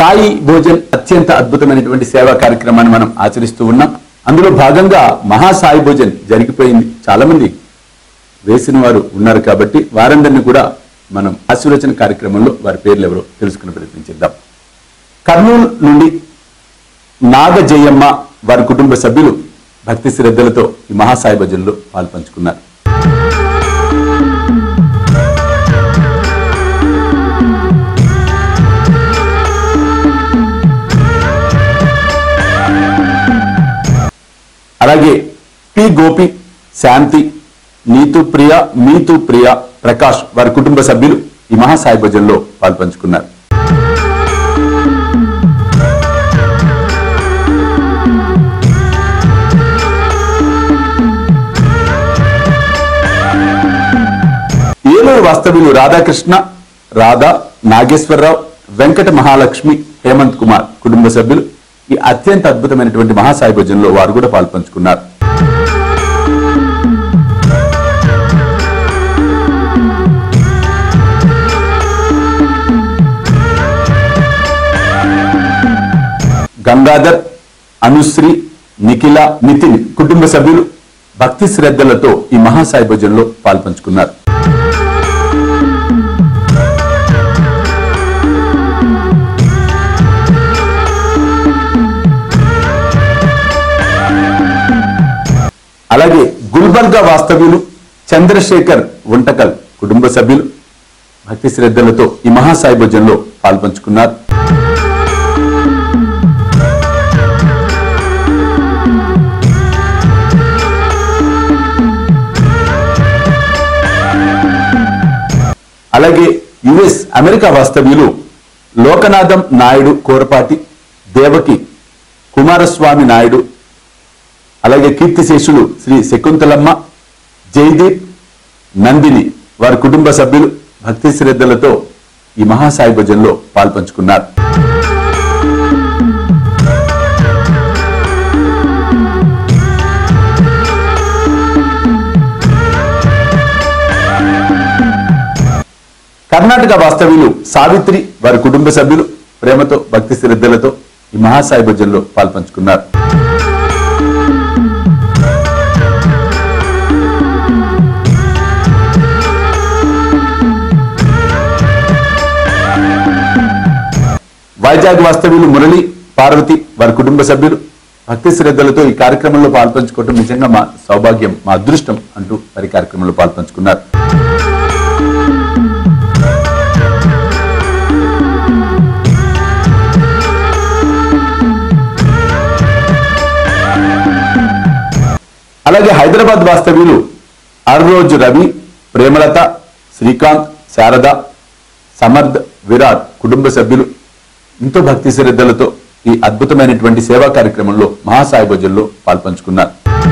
సాయి భోజన్ అత్యంత అద్భుతమైనటువంటి సేవా కార్యక్రమాన్ని మనం ఆచరిస్తూ ఉన్నాం అందులో భాగంగా మహా సాయి భోజన్ జరిగిపోయింది చాలా మంది వేసిన వారు ఉన్నారు కాబట్టి వారందరినీ కూడా మనం ఆశీర్వచన కార్యక్రమంలో వారి పేర్లు ఎవరో తెలుసుకునే ప్రయత్నం చేద్దాం కర్నూలు నుండి నాగ జయమ్మ వారి కుటుంబ సభ్యులు భక్తి శ్రద్ధలతో ఈ మహాసాయి భజన్లో పాల్పంచుకున్నారు అలాగే పి గోపి శాంతి నీతు ప్రియ మీతు ప్రియ ప్రకాష్ వారి కుటుంబ సభ్యులు ఈ మహాసాయి భజన్లో పాల్పంచుకున్నారు ఏలూరు వాస్తవ్యులు రాధాకృష్ణ రాధా నాగేశ్వరరావు వెంకట మహాలక్ష్మి హేమంత్ కుమార్ కుటుంబ సభ్యులు ఈ అత్యంత అద్భుతమైనటువంటి మహాసాయి భజన్లో వారు కూడా పాల్పంచుకున్నారు గంగాధర్ అనుశ్రీ నిఖిల నితిన్ కుటుంబ సభ్యులు భక్తి శ్రద్ధలతో ఈ మహాసాయి భజన్లో పాల్పంచుకున్నారు అలాగే గుల్బర్గా వాస్తవ్యులు చంద్రశేఖర్ వంటకల్ కుటుంబ సభ్యులు భక్తి శ్రద్ధలతో ఈ మహాసాయి భజన్లో పాల్పంచుకున్నారు అలాగే యుఎస్ అమెరికా వాస్తవ్యులు లోకనాథం నాయుడు కోరపాటి దేవకి కుమారస్వామి నాయుడు అలాగే కీర్తిశేషులు శ్రీ శకుంతలమ్మ జయదీప్ నందిని వారి కుటుంబ సభ్యులు భక్తి శ్రద్ధలతో ఈ మహాసాయి భజన్లో పాల్పంచుకున్నారు కర్ణాటక వాస్తవ్యులు సావిత్రి వారి కుటుంబ సభ్యులు ప్రేమతో భక్తి శ్రద్ధలతో ఈ మహాసాయి భజన్లో పాల్పంచుకున్నారు వైజాగ్ వాస్తవ్యులు మురళి పార్వతి వారి కుటుంబ సభ్యులు భక్తి శ్రద్ధలతో ఈ కార్యక్రమంలో పాల్పంచుకోవడం నిజంగా మా సౌభాగ్యం మా అదృష్టం అంటూ వారి కార్యక్రమంలో పాల్పంచుకున్నారు అలాగే హైదరాబాద్ వాస్తవ్యులు అర్రోజు రవి ప్రేమలత శ్రీకాంత్ శారద సమర్థ్ విరాట్ కుటుంబ సభ్యులు ఎంతో భక్తి శ్రద్ధలతో ఈ అద్భుతమైనటువంటి సేవా కార్యక్రమంలో మహాసాయి భజన్లో పాల్పంచుకున్నారు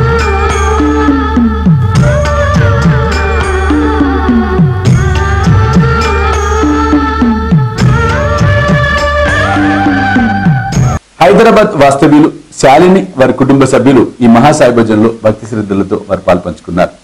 హైదరాబాద్ వాస్తవ్యులు శాలిని వారి కుటుంబ సభ్యులు ఈ మహాసాయి భజన్లో భక్తి శ్రద్ధలతో వారు పాల్పంచుకున్నారు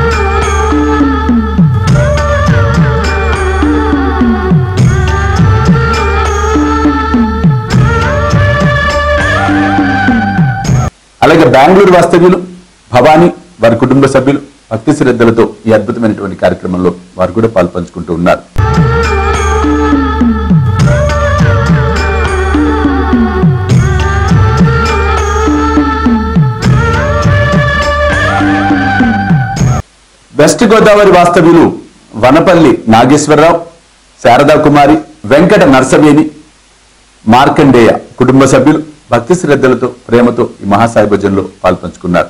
అలాగే బెంగళూరు వాస్తవ్యులు భవానీ వారి కుటుంబ సభ్యులు భక్తి శ్రద్ధలతో ఈ అద్భుతమైనటువంటి కార్యక్రమంలో వారు కూడా పాల్పంచుకుంటూ ఉన్నారు వెస్ట్ గోదావరి వాస్తవ్యులు వనపల్లి నాగేశ్వరరావు శారదా కుమారి వెంకట నర్సవేణి మార్కండేయ కుటుంబ సభ్యులు భక్తి శ్రద్ధలతో ప్రేమతో ఈ మహాసాయి భజన్లో పాల్పంచుకున్నారు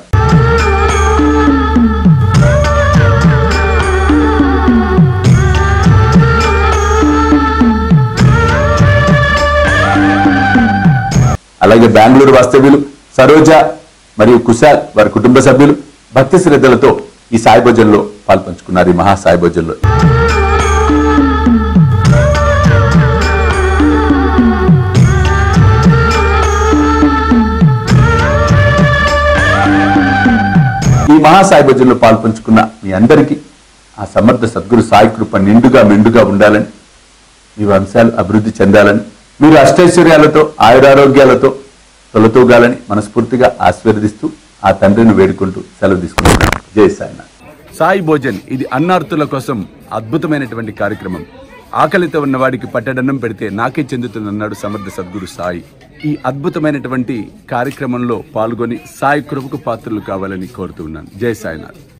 అలాగే బెంగళూరు వాస్తవ్యులు సరోజ మరియు కుశాల్ వారి కుటుంబ సభ్యులు భక్తి శ్రద్ధలతో ఈ సాయి భోజన్లో పాల్పంచుకున్నారు ఈ మహా సాయి భోజన్లో ఈ మహాసాయి భజనలో పాల్పంచుకున్న మీ అందరికీ ఆ సమర్థ సద్గురు సాయి కృప నిండుగా మెండుగా ఉండాలని మీ వంశాలు అభివృద్ధి చెందాలని మీరు అష్టైశ్వర్యాలతో ఆయురారోగ్యాలతో తొలతూగాలని మనస్ఫూర్తిగా ఆశీర్వదిస్తూ ఆ తండ్రిని వేడుకుంటూ సెలవు తీసుకుంటున్నాను జై సాయినాథ్ సాయి భోజన్ ఇది అన్నార్థుల కోసం అద్భుతమైనటువంటి కార్యక్రమం ఆకలితో ఉన్న వాడికి పట్టడన్నం పెడితే నాకే చెందుతుందన్నాడు సమర్థ సద్గురు సాయి ఈ అద్భుతమైనటువంటి కార్యక్రమంలో పాల్గొని సాయి కృపకు పాత్రలు కావాలని కోరుతున్నాను జై సాయినాథ్